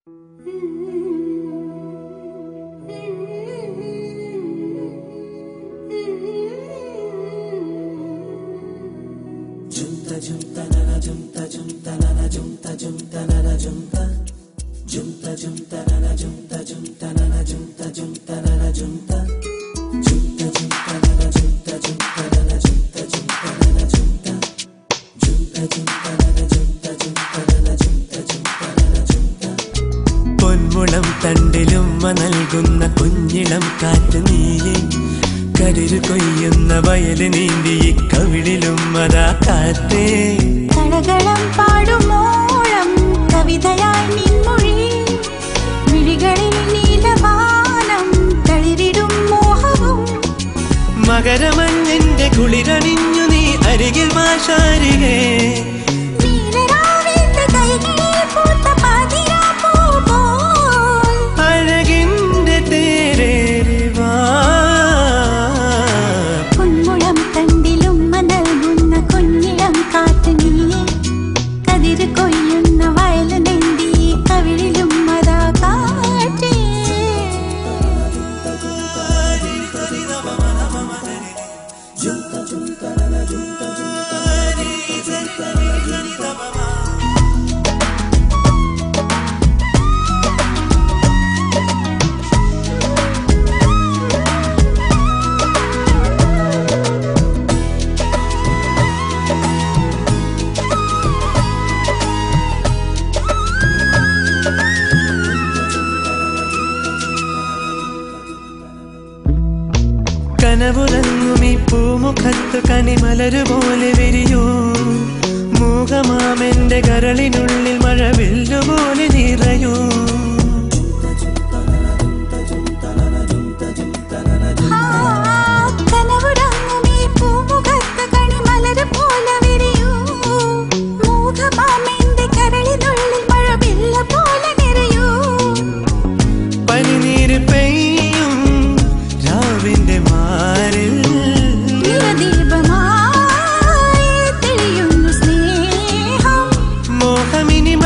പൊന്മുളം തണ്ടിലുമ്മ നൽകുന്ന കുഞ്ഞിളം കാറ്റ് നീയെ കതിര് കൊയ്യുന്ന വയല് നീന്തി കവിളിലും അതാ കാറ്റേ കളകളം പാടുമോളം കവിതയായി നിൻമൊഴി വിഴികളിൽ നീലവാനം തളിരിടും മോഹവും മകരമഞ്ഞിന്റെ കുളിരണിഞ്ഞു നീ അരികിൽ മാഷാരികേ നീലരാവിന്റെ കൈകളിൽ പൂത്ത പാതിരാപ്പൂ പോൽ അഴകിന്റെ തേരേറിവാ പൊന്മുളം തണ്ടിലുമ്മ നൽകുന്ന കുഞ്ഞിളം കാറ്റ് നീ കതിര് കൊയ്യുന്ന വയല് നെന്തി കവിളിലും അതാ കാറ്റേ കനവുറങ്ങും ഈ പൂമുഖത്ത് കണിമലരു പോലെ വിരിയൂ മൂകമാമെന്റെ കരളിനുള്ളിൽ മഴവില്ലുപോലെ നിറയൂ കനവുറങ്ങും ഈ പൂമുഖത്ത് കണിമലര് പോലെ വിരിയൂ. മൂകമാമെന്റെ കരളിനുള്ളിൽ മഴവില്ല പോലെ നിറയൂ. പനിനീര് പെയ്യും രാവിന്റെ മാറിൽ നിറദീപമായി തെളിയുന്നു സ്നേഹം. മോഹമിനി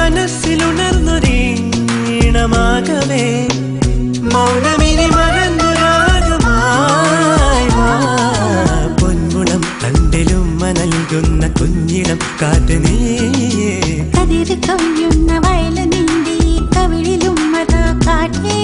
മനസ്സിലുണർന്നൊരീണമാകവേ മൗനമിനി മറന്നു രാഗമായി വാ. പൊന്മുളം തണ്ടിലും നൽകുന്ന കുഞ്ഞിളം കാറ്റ് നീയേ കതിര് കൊയ്യുന്ന വയല് നീന്തി കവിളിലും അതാ കാറ്റേ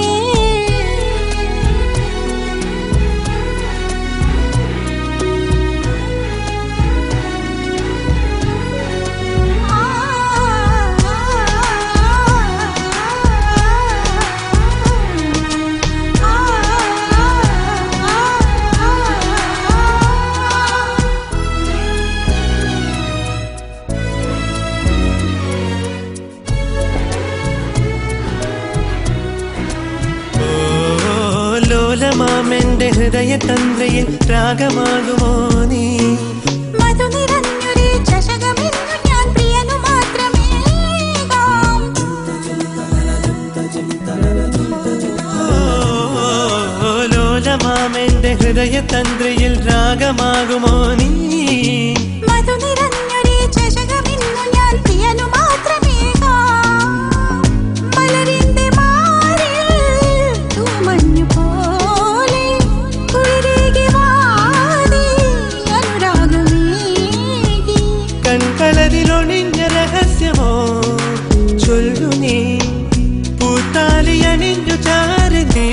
ഓ ലോലമാമെന്റെ ഹൃദയതന്ത്രയിൽ രാഗമാകുമോ നീ മധു നിറഞ്ഞൊരു ചഷകമെന്നു ഞാൻ പ്രിയനു മാത്രമേകാം. ഓ ലോലമാമെന്റെ ഹൃദയതന്ത്രയിൽ രാഗമാകുമോ നീ മധു നിറഞ്ഞൊരു ചഷകമെന്നു ഞാൻ പ്രിയനു മാത്രമേകാം. മലരിന്റെ മാറിൽ തൂമഞ്ഞു പോലെ കുളിരേകി വാടി അനുരാഗമേകി. കൺകളതിലൊളിഞ്ഞ രഹസ്യമോ ചൊല്ലു നീ പൂത്താലി അണിഞ്ഞു ചാരുന്നേ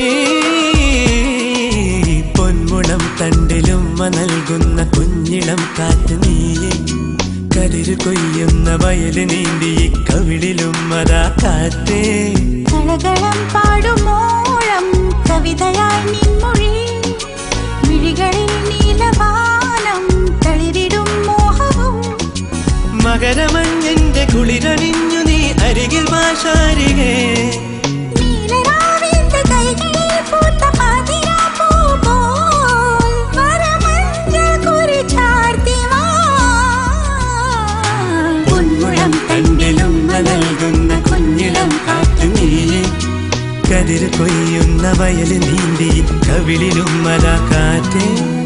പൊന്മുളം തണ്ടിലും നൽകുന്ന കുഞ്ഞിളം കാറ്റ് നീയെ കതിര് കൊയ്യുന്ന വയല് നീന്തി കവിളിലും അതാ കാറ്റേ കളകളം പാടുമോളം കവിതയായി നിൻമൊഴി വിഴികളിൽ നീലവാനം തളിരിടും മോഹവും മകരമഞ്ഞിന്റെ കുളിരണിഞ്ഞു നീ അരികിൽ മാഷാരികേ നീലരാവിന്റെ കൈകളിൽ പൂത്ത പാതിരാപ്പൂ പോൽ വരമഞ്ഞൾ കുറിച്ചാർത്തി വാ. പൊന്മുളം തണ്ടിലും നൽകുന്ന കുഞ്ഞിളം കാറ്റ് നീയെ കതിര് കൊയ്യുന്ന വയല് നീന്തി കവിളിലും മല കാറ്റേ